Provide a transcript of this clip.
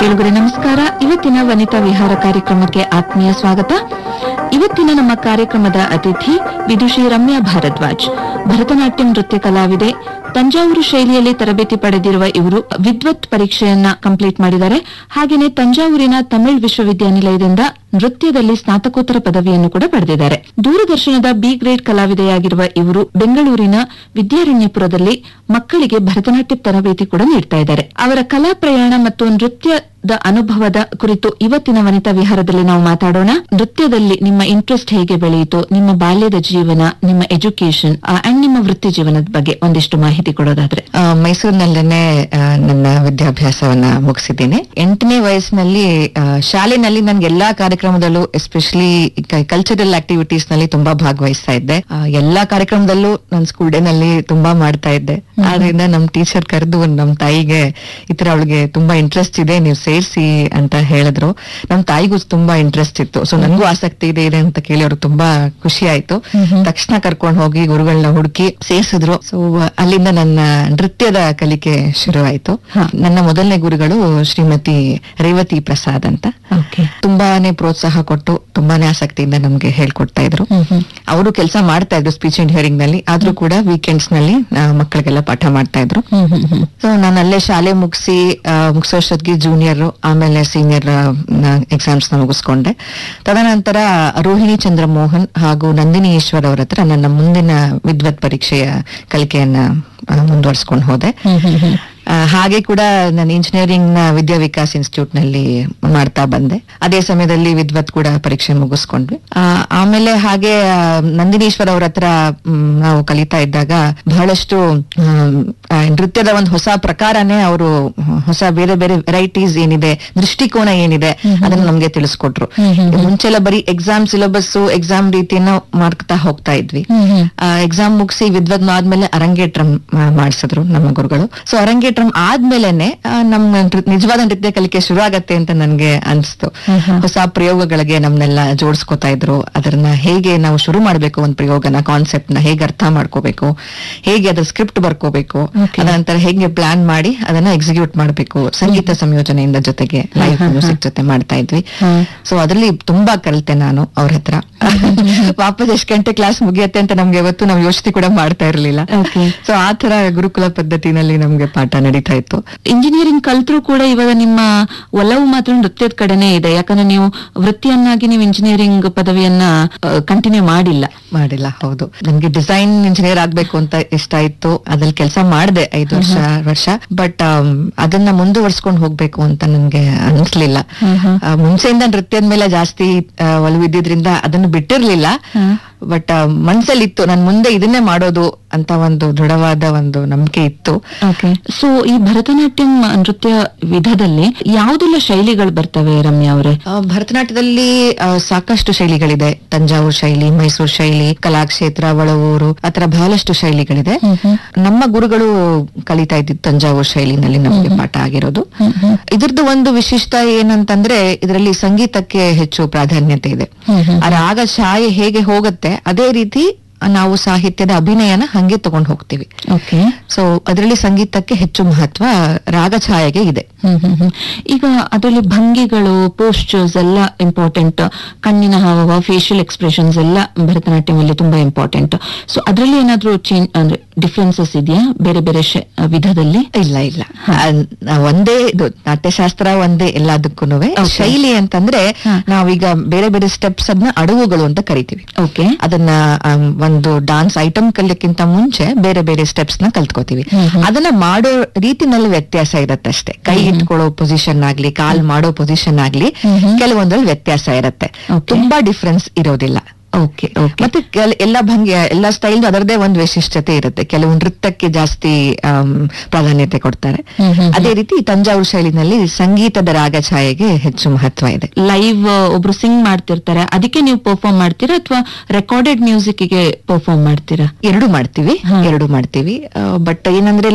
ಕೇಳುಗರೆ ನಮಸ್ಕಾರ ಇವತ್ತಿನ ವನಿತಾ ವಿಹಾರ ಕಾರ್ಯಕ್ರಮಕ್ಕೆ ಆತ್ಮೀಯ ಸ್ವಾಗತ ಇವತ್ತಿನ ನಮ್ಮ ಕಾರ್ಯಕ್ರಮದ ಅತಿಥಿ ವಿದುಷಿ ರಮ್ಯಾ ಭಾರದ್ವಾಜ್ ಭರತನಾಟ್ಯಂ ನೃತ್ಯ ಕಲಾವಿದೆ ತಂಜಾವೂರು ಶೈಲಿಯಲ್ಲಿ ತರಬೇತಿ ಪಡೆದಿರುವ ಇವರು ವಿದ್ವತ್ ಪರೀಕ್ಷೆಯನ್ನ ಕಂಪ್ಲೀಟ್ ಮಾಡಿದ್ದಾರೆ ಹಾಗೆಯೇ ತಂಜಾವೂರಿನ ತಮಿಳ್ ವಿಶ್ವವಿದ್ಯಾನಿಲಯದಿಂದ ನೃತ್ಯದಲ್ಲಿ ಸ್ನಾತಕೋತ್ತರ ಪದವಿಯನ್ನು ಕೂಡ ಪಡೆದಿದ್ದಾರೆ ದೂರದರ್ಶನದ ಬಿ ಗ್ರೇಡ್ ಕಲಾವಿದೆಯಾಗಿರುವ ಇವರು ಬೆಂಗಳೂರಿನ ವಿದ್ಯಾರಣ್ಯಪುರದಲ್ಲಿ ಮಕ್ಕಳಿಗೆ ಭರತನಾಟ್ಯ ತರಬೇತಿ ಕೂಡ ನೀಡ್ತಾ ಇದ್ದಾರೆ ಅವರ ಕಲಾ ಪ್ರಯಾಣ ಮತ್ತು ನೃತ್ಯದ ಅನುಭವದ ಕುರಿತು ಇವತ್ತಿನ ವನಿತಾ ವಿಹಾರದಲ್ಲಿ ನಾವು ಮಾತಾಡೋಣ ನೃತ್ಯದಲ್ಲಿ ನಿಮ್ಮ ಇಂಟ್ರೆಸ್ಟ್ ಹೇಗೆ ಬೆಳೆಯಿತು ನಿಮ್ಮ ಬಾಲ್ಯದ ಜೀವನ ನಿಮ್ಮ ಎಜುಕೇಶನ್ ಅಂಡ್ ನಿಮ್ಮ ವೃತ್ತಿ ಜೀವನದ ಬಗ್ಗೆ ಒಂದಿಷ್ಟು ಮಾಹಿತಿ ಕೊಡೋದಾದ್ರೆ ಆ, ಮೈಸೂರಿನಲ್ಲೇನೆ ಆ, ನನ್ನ ವಿದ್ಯಾಭ್ಯಾಸವನ್ನ ಮುಗಿಸಿದ್ದೀನಿ ಎಂಟನೇ ವಯಸ್ಸಿನಲ್ಲಿ ಆ, ಶಾಲೆನಲ್ಲಿ ನನ್ಗೆ ಎಲ್ಲಾ ಕಾರ್ಯಕ್ರಮದಲ್ಲೂ ಎಸ್ಪೆಷಲಿ ಕಲ್ಚರಲ್ ಆಕ್ಟಿವಿಟೀಸ್ ನಲ್ಲಿ ತುಂಬಾ ಭಾಗವಹಿಸ್ತಾ ಇದ್ದೆ ಆ, ಎಲ್ಲಾ ಕಾರ್ಯಕ್ರಮದಲ್ಲೂ ನನ್ನ ಸ್ಕೂಲ್ ಡೇ ನಲ್ಲಿ ತುಂಬಾ ಮಾಡ್ತಾ ಇದ್ದೆ ಆದ್ರಿಂದ ನಮ್ ಟೀಚರ್ ಕರೆದು ನಮ್ ತಾಯಿಗೆ ಈ ತರ ಅವಳಿಗೆ ತುಂಬಾ ಇಂಟ್ರೆಸ್ಟ್ ಇದೆ ನೀವು ಸೇರ್ಸಿ ಅಂತ ಹೇಳಿದ್ರು ನಮ್ ತಾಯಿಗೂ ತುಂಬಾ ಇಂಟ್ರೆಸ್ಟ್ ಇತ್ತು ಸೊ ನನ್ಗೂ ಆಸಕ್ತಿ ಇದೆ ಇದೆ ಅಂತ ಕೇಳಿ ಅವ್ರಿಗೆ ತುಂಬಾ ಖುಷಿ ಆಯ್ತು ತಕ್ಷಣ ಕರ್ಕೊಂಡು ಹೋಗಿ ಗುರುಗಳನ್ನ ಹುಡುಕಿ ಸೇರ್ಸಿದ್ರು ಸೊ ಅಲ್ಲಿಂದ ನನ್ನ ನೃತ್ಯದ ಕಲಿಕೆ ಶುರು ಆಯ್ತು ಹಾ. ನನ್ನ ಮೊದಲನೇ ಗುರುಗಳು ಶ್ರೀಮತಿ ರೇವತಿ ಪ್ರಸಾದ್ ಅಂತ ಓಕೆ ತುಂಬಾನೇ ಪ್ರೋತ್ಸಾಹ ಕೊಟ್ಟು ತುಂಬಾನೇ ಆಸಕ್ತಿಯಿಂದ ನಮ್ಗೆ ಹೇಳ್ಕೊಡ್ತಾ ಇದ್ರು ಅವರು ಕೆಲಸ ಮಾಡ್ತಾ ಇದ್ರು ಸ್ಪೀಚ್ ಅಂಡ್ ಹಿಯರಿಂಗ್ ನಲ್ಲಿ ಆದ್ರೂ ಕೂಡ ವೀಕೆಂಡ್ಸ್ ನಲ್ಲಿ ಆ, ಮಕ್ಕಳಿಗೆಲ್ಲ ಪಾಠ ಮಾಡ್ತಾ ಇದ್ರು ಸೊ ನಾನು ಅಲ್ಲೇ ಶಾಲೆ ಮುಗಿಸಿ ಮುಗಿಸೋಷ್ಟೊತ್ತಿಗೆ ಜೂನಿಯರ್ ಆಮೇಲೆ ಸೀನಿಯರ್ ಎಕ್ಸಾಮ್ಸ್ ನ ಮುಗಿಸ್ಕೊಂಡೆ ತದನಂತರ ರೋಹಿಣಿ ಚಂದ್ರಮೋಹನ್ ಹಾಗೂ ನಂದಿನಿ ಈಶ್ವರ್ ಅವರ ಹತ್ರ ನನ್ನ ಮುಂದಿನ ವಿದ್ವತ್ ಪರೀಕ್ಷೆಯ ಕಲಿಕೆಯನ್ನ ಮುಂದುವರ್ಸ್ಕೊಂಡು ಹೋದೆ ಆ, ಹಾಗೆ ಕೂಡ ನಾನು ಇಂಜಿನಿಯರಿಂಗ್ ನ ವಿದ್ಯಾ ವಿಕಾಸ್ ಇನ್ಸ್ಟಿಟ್ಯೂಟ್ ನಲ್ಲಿ ಮಾಡ್ತಾ ಬಂದೆ ಅದೇ ಸಮಯದಲ್ಲಿ ವಿದ್ವತ್ ಕೂಡ ಪರೀಕ್ಷೆ ಮುಗಿಸ್ಕೊಂಡ್ವಿ ಆ, ಆಮೇಲೆ ಹಾಗೆ ಆ, ನಂದಿನೀಶ್ವರ್ ಅವ್ರ ಹತ್ರ ಮ್, ನಾವು ಕಲಿತಾ ಇದ್ದಾಗ ಬಹಳಷ್ಟು ಮ್, ಆ, ನೃತ್ಯದ ಒಂದು ಹೊಸ ಪ್ರಕಾರನೇ ಅವರು ಹೊಸ ಬೇರೆ ಬೇರೆ ವೆರೈಟೀಸ್ ಏನಿದೆ ದೃಷ್ಟಿಕೋನ ಏನಿದೆ ಅದನ್ನ ನಮ್ಗೆ ತಿಳಿಸ್ಕೊಟ್ರು ಮುಂಚೆಲ್ಲ ಬರೀ ಎಕ್ಸಾಮ್ ಸಿಲೆಬಸ್ ಎಕ್ಸಾಮ್ ರೀತಿಯನ್ನ ಮಾಡ್ತಾ ಹೋಗ್ತಾ ಇದ್ವಿ ಎಕ್ಸಾಮ್ ಮುಗಿಸಿ ವಿದ್ವತ್ ಆದ್ಮೇಲೆ ಅರಂಗೇಟ್ರಂ ಮಾಡಿಸಿದ್ರು ನಮ್ಮ ಗುರುಗಳು ಸೊ ಅರಂಗೇಟ್ರಂ ಆದ್ಮೇಲೆನೆ ಆ, ನಮ್ಮ ನೃ- ನಿಜವಾದ ನೃತ್ಯ ಕಲಿಕೆ ಶುರು ಆಗತ್ತೆ ಅಂತ ನನ್ಗೆ ಅನ್ಸ್ತು ಹೊಸ ಪ್ರಯೋಗಗಳಿಗೆ ನಮ್ನೆಲ್ಲ ಜೋಡಿಸ್ಕೊತಾ ಇದ್ರು ಅದನ್ನ ಹೇಗೆ ನಾವು ಶುರು ಮಾಡ್ಬೇಕು ಒಂದ್ ಪ್ರಯೋಗನ ಕಾನ್ಸೆಪ್ಟ್ ನ ಹೇಗೆ ಅರ್ಥ ಮಾಡ್ಕೋಬೇಕು ಹೇಗೆ ಅದ್ರ ಸ್ಕ್ರಿಪ್ಟ್ ಬರ್ಕೋಬೇಕು Okay. ಅದಂತರ ಹೇಗೆ ಪ್ಲಾನ್ ಮಾಡಿ ಅದನ್ನ ಎಕ್ಸಿಕ್ಯೂಟ್ ಮಾಡ್ಬೇಕು ಸಂಗೀತ ಸಂಯೋಜನೆಯಿಂದ ಜೊತೆಗೆ ಲೈವ್ ಮ್ಯೂಸಿಕ್ ಜೊತೆ ಮಾಡ್ತಾ ಇದ್ವಿ ಸೊ ಅದ್ರಲ್ಲಿ ತುಂಬಾ ಕಲಿತೆ ನಾನು ಅವ್ರ ಹತ್ರ ವಾಪಸ್ ಎಷ್ಟ್ ಗಂಟೆ ಕ್ಲಾಸ್ ಮುಗಿಯತ್ತೆ ಅಂತ ನಮ್ಗೆ ಯಾವತ್ತು ನಾವು ಯೋಚನೆ ಕೂಡ ಮಾಡ್ತಾ ಇರ್ಲಿಲ್ಲ Okay. ಸೊ ಆ ತರ ಗುರುಕುಲ ಪದ್ಧತಿನಲ್ಲಿ ನಮ್ಗೆ ಪಾಠ ನಡೀತಾ ಇತ್ತು ಇಂಜಿನಿಯರಿಂಗ್ ಕಲ್ತ್ರೂ ಕೂಡ ಇವಾಗ ನಿಮ್ಮ ಒಲವು ಮಾತ್ರ ನೃತ್ಯದ ಕಡೆನೇ ಇದೆ ಯಾಕಂದ್ರೆ ನೀವು ವೃತ್ತಿಯನ್ನಾಗಿ ನೀವು ಇಂಜಿನಿಯರಿಂಗ್ ಪದವಿಯನ್ನ ಕಂಟಿನ್ಯೂ ಮಾಡಿಲ್ಲ ಮಾಡಿಲ್ಲ ಹೌದು ನನ್ಗೆ ಡಿಸೈನ್ ಇಂಜಿನಿಯರ್ ಆಗ್ಬೇಕು ಅಂತ ಇಷ್ಟ ಇತ್ತು ಅದ್ರಲ್ಲಿ ಕೆಲಸ ಮಾಡಿದೆ ಐದು ವರ್ಷ ವರ್ಷ ಬಟ್ ಅದನ್ನ ಮುಂದುವರ್ಸ್ಕೊಂಡು ಹೋಗ್ಬೇಕು ಅಂತ ನನ್ಗೆ ಅನ್ಸ್ಲಿಲ್ಲ ಆ, ಮುಂಚೆಯಿಂದ ನೃತ್ಯದ ಮೇಲೆ ಜಾಸ್ತಿ ಆ, ಒಲವಿದ್ದಿದ್ರಿಂದ ಅದನ್ನು ಬಿಟ್ಟಿರ್ಲಿಲ್ಲ ಬಟ್ ಮನ್ಸಲ್ಲಿ ಇತ್ತು ನನ್ ಮುಂದೆ ಇದನ್ನೇ ಮಾಡೋದು ಅಂತ ಒಂದು ದೃಢವಾದ ಒಂದು ನಂಬಿಕೆ ಇತ್ತು ಓಕೆ ಸೊ ಈ ಭರತನಾಟ್ಯಂ ನೃತ್ಯ ವಿಧದಲ್ಲಿ ಯಾವುದೆಲ್ಲ ಶೈಲಿಗಳು ಬರ್ತವೆ ರಮ್ಯಾ ಅವರೇ ಆ, ಭರತನಾಟ್ಯದಲ್ಲಿ ಆ, ಸಾಕಷ್ಟು ಶೈಲಿಗಳಿದೆ ತಂಜಾವೂರು ಶೈಲಿ ಮೈಸೂರು ಶೈಲಿ ಕಲಾಕ್ಷೇತ್ರ ಒಳವೂರು ಆತರ ಬಹಳಷ್ಟು ಶೈಲಿಗಳಿದೆ ನಮ್ಮ ಗುರುಗಳು ಕಲಿತಾ ಇದ್ದಿದ್ದು ತಂಜಾವೂರು ಶೈಲಿನಲ್ಲಿ ನಮಗೆ ಪಾಠ ಆಗಿರೋದು ಇದ್ರದ್ದು ಒಂದು ವಿಶಿಷ್ಟ ಏನಂತಂದ್ರೆ ಇದರಲ್ಲಿ ಸಂಗೀತಕ್ಕೆ ಹೆಚ್ಚು ಪ್ರಾಧಾನ್ಯತೆ ಇದೆ ಆ ರಾಗ ಛಾಯೆ ಹೇಗೆ ಹೋಗುತ್ತೆ ಅದೇ ರೀತಿ ನಾವು ಸಾಹಿತ್ಯದ ಅಭಿನಯನ ಹಂಗೆ ತಗೊಂಡು ಹೋಗ್ತೀವಿ ಓಕೆ ಸೊ ಅದರಲ್ಲಿ ಸಂಗೀತಕ್ಕೆ ಹೆಚ್ಚು ಮಹತ್ವ ರಾಗ ಛಾಯೆಗೆ ಇದೆ ಈಗ ಅದರಲ್ಲಿ ಭಂಗಿಗಳು ಪೋಸ್ಟರ್ಸ್ ಎಲ್ಲ ಇಂಪಾರ್ಟೆಂಟ್ ಕಣ್ಣಿನ ಹಾವಭಾವ ಫೇಶಿಯಲ್ ಎಕ್ಸ್ಪ್ರೆಷನ್ಸ್ ಎಲ್ಲ ಭರತನಾಟ್ಯಂ ಅಲ್ಲಿ ತುಂಬಾ ಇಂಪಾರ್ಟೆಂಟ್ ಸೊ ಅದರಲ್ಲಿ ಏನಾದ್ರೂ ಚೇಂಜ್ ಅಂದ್ರೆ ಡಿಫ್ರೆನ್ಸಸ್ ಇದೆಯಾ ಬೇರೆ ಬೇರೆ ಶ- ವಿಧದಲ್ಲಿ ಇಲ್ಲ ಇಲ್ಲ ಆ, ಒಂದೇ ಇದು ನಾಟ್ಯಶಾಸ್ತ್ರ ಒಂದೇ ಎಲ್ಲದಕ್ಕೂ ಶೈಲಿ ಅಂತಂದ್ರೆ ಹಾ. ನಾವೀಗ ಬೇರೆ ಬೇರೆ ಸ್ಟೆಪ್ಸ್ ಅದನ್ನ ಅಡವುಗಳು ಅಂತ ಕರಿತೀವಿ ಓಕೆ ಅದನ್ನ ಆಮ್, ಒಂದು ಡಾನ್ಸ್ ಐಟಮ್ ಕಲಿಯಕ್ಕಿಂತ ಮುಂಚೆ ಬೇರೆ ಬೇರೆ ಸ್ಟೆಪ್ಸ್ ನ ಕಲ್ತ್ಕೋತೀವಿ ಅದನ್ನ ಮಾಡೋ ರೀತಿನಲ್ಲಿ ವ್ಯತ್ಯಾಸ ಇರತ್ತೆ ಅಷ್ಟೇ ಕೈ ಇಟ್ಕೊಳ್ಳೋ ಪೊಸಿಷನ್ ಆಗ್ಲಿ ಕಾಲ್ ಮಾಡೋ ಪೊಸಿಷನ್ ಆಗ್ಲಿ ಕೆಲವೊಂದ್ರಲ್ಲಿ ವ್ಯತ್ಯಾಸ ಇರತ್ತೆ Okay. ತುಂಬಾ ಡಿಫ್ರೆನ್ಸ್ ಇರೋದಿಲ್ಲ ಓಕೆ ಓಕೆ ಮತ್ತೆ ಕೆಲ- ಎಲ್ಲ ಭಂಗಿ ಎಲ್ಲ ಸ್ಟೈಲ್ ಅದರದೇ ಒಂದು ವೈಶಿಷ್ಟ್ಯತೆ ಇರುತ್ತೆ ಕೆಲವು ನೃತ್ಯಕ್ಕೆ ಜಾಸ್ತಿ ಆಮ್, ಪ್ರಾಧಾನ್ಯತೆ ಕೊಡ್ತಾರೆ ಹ್ಮ್, ಹ್ಮ್, ಅದೇ ರೀತಿ ತಂಜಾವೂರು ಶೈಲಿನಲ್ಲಿ ಸಂಗೀತದ ರಾಗ ಛಾಯೆಗೆ ಹೆಚ್ಚು ಮಹತ್ವ ಇದೆ ಲೈವ್ ಒಬ್ರು ಸಿಂಗ್ ಮಾಡ್ತಿರ್ತಾರೆ ಅದಕ್ಕೆ ನೀವು ಪರ್ಫಾರ್ಮ್ ಮಾಡ್ತೀರಾ ಅಥವಾ ರೆಕಾರ್ಡೆಡ್ ಮ್ಯೂಸಿಕ್ ಗೆ ಪರ್ಫಾರ್ಮ್ ಮಾಡ್ತೀರಾ ಎರಡು ಮಾಡ್ತೀವಿ ಹಾ. ಎರಡು ಮಾಡ್ತೀವಿ ಬಟ್ ಏನಂದ್ರೆ